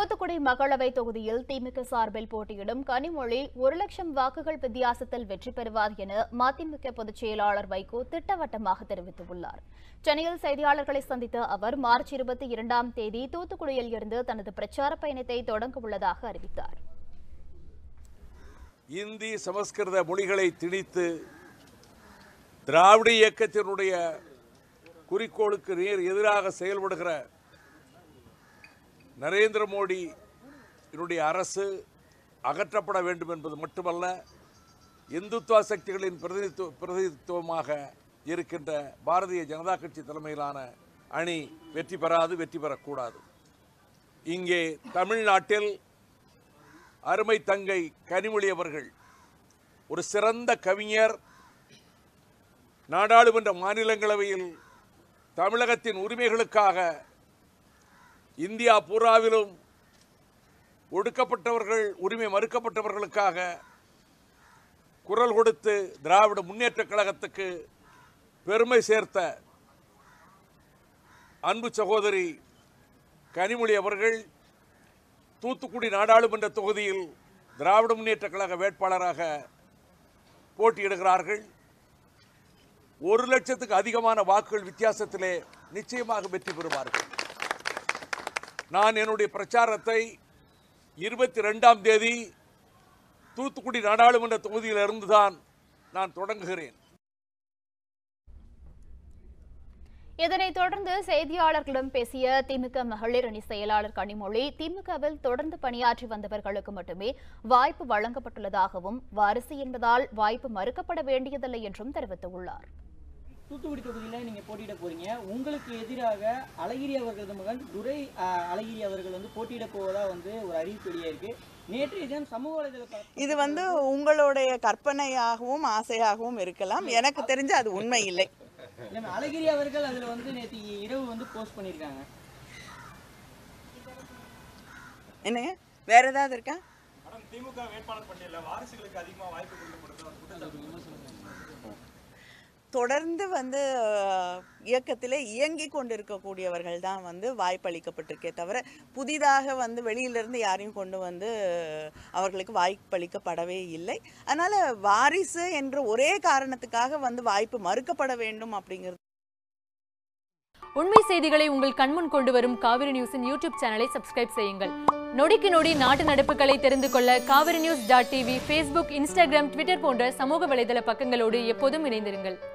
தூத்துக்குடி மக்களவை தொகுதியில் திமுக சார்பில் போட்டியிடும் கனிமொழி ஒரு லட்சம் வாக்குகள் வித்தியாசத்தில் வெற்றி பெறுவார் என மதிமுக பொதுச் செயலாளர் வைகோ திட்டவட்டமாக தெரிவித்துள்ளார் சென்னையில் செய்தியாளர்களை சந்தித்த அவர் மார்ச் இருபத்தி இரண்டாம் தேதி தூத்துக்குடியில் இருந்து தனது பிரச்சார பயணத்தை தொடங்க உள்ளதாக அறிவித்தார் இந்தி சமஸ்கிருத மொழிகளை திணித்து திராவிட இயக்கத்தினுடைய குறிக்கோளுக்கு நேர் எதிராக செயல்படுகிற நரேந்திர மோடி என்னுடைய அரசு அகற்றப்பட வேண்டும் என்பது மட்டுமல்ல இந்துத்துவ சக்திகளின் பிரதிநிதித்துவ பிரதிநிதித்துவமாக இருக்கின்ற பாரதிய ஜனதா கட்சி தலைமையிலான அணி வெற்றி பெறாது வெற்றி பெறக்கூடாது இங்கே தமிழ்நாட்டில் அருமை தங்கை கனிமொழி அவர்கள் ஒரு சிறந்த கவிஞர் நாடாளுமன்ற மாநிலங்களவையில் தமிழகத்தின் உரிமைகளுக்காக இந்தியா பூராவிலும் ஒடுக்கப்பட்டவர்கள் உரிமை மறுக்கப்பட்டவர்களுக்காக குரல் கொடுத்து திராவிட முன்னேற்றக் கழகத்துக்கு பெருமை சேர்த்த அன்பு சகோதரி கனிமொழி அவர்கள் தூத்துக்குடி நாடாளுமன்ற தொகுதியில் திராவிட முன்னேற்ற கழக வேட்பாளராக போட்டியிடுகிறார்கள் ஒரு லட்சத்துக்கு அதிகமான வாக்குகள் வித்தியாசத்திலே நிச்சயமாக வெற்றி பெறுவார்கள் நான் என்னுடைய பிரச்சாரத்தை இருபத்தி ரெண்டாம் தேதி தூத்துக்குடி நாடாளுமன்ற தொகுதியிலிருந்து தான் நான் தொடங்குகிறேன் இதனைத் தொடர்ந்து செய்தியாளர்களிடம் பேசிய திமுக மகளிர் அணி செயலாளர் கனிமொழி திமுகவில் தொடர்ந்து பணியாற்றி வந்தவர்களுக்கு மட்டுமே வாய்ப்பு வழங்கப்பட்டுள்ளதாகவும் வாரிசு என்பதால் வாய்ப்பு மறுக்கப்பட வேண்டியதில்லை என்றும் தெரிவித்துள்ளார் தூத்துக்குடி தொகுதியில் நீங்கள் போட்டியிட போறீங்க உங்களுக்கு எதிராக அழகிரி அவர்களது மகன் துரை அஹ், அழகிரி அவர்கள் வந்து போட்டியிட போவதா வந்து ஒரு அறிவிப்பு வெளியாயிருக்கு நேற்றைய தினம் சமூக வலைதள ப- இது வந்து உங்களுடைய கற்பனையாகவும் ஆசையாகவும் இருக்கலாம் எனக்கு தெரிஞ்சு அது உண்மை இல்லை இல்ல, அழகிரி அவர்கள் அதுல வந்து நேற்று இரவு வந்து போஸ்ட் பண்ணியிருக்காங்க என்னங்க வேற ஏதாவது இருக்கா தொடர்ந்து வந்து அஹ், இயக்கத்திலே இயங்கி கொண்டிருக்கக்கூடியவர்கள் தான் வந்து வாய்ப்பளிக்கப்பட்டிருக்கே தவிர புதிதாக வந்து வெளியிலிருந்து யாரையும் கொண்டு வந்து அவர்களுக்கு வாய்ப்பளிக்கப்படவே இல்லை அதனால வாரிசு என்ற ஒரே காரணத்துக்காக வந்து வாய்ப்பு மறுக்கப்பட வேண்டும் அப்படிங்கிறது உண்மை செய்திகளை உங்கள் கண்முன் கொண்டு வரும் காவிரி நியூஸின் யூடியூப் சேனலை சப்ஸ்கிரைப் செய்யுங்கள் நொடிக்கு நொடி நாட்டு நடப்புகளை தெரிந்து கொள்ள Kaveri news dot TV Facebook Instagram Twitter போன்ற சமூக வலைதள பக்கங்களோடு எப்போதும் இணைந்திருங்கள்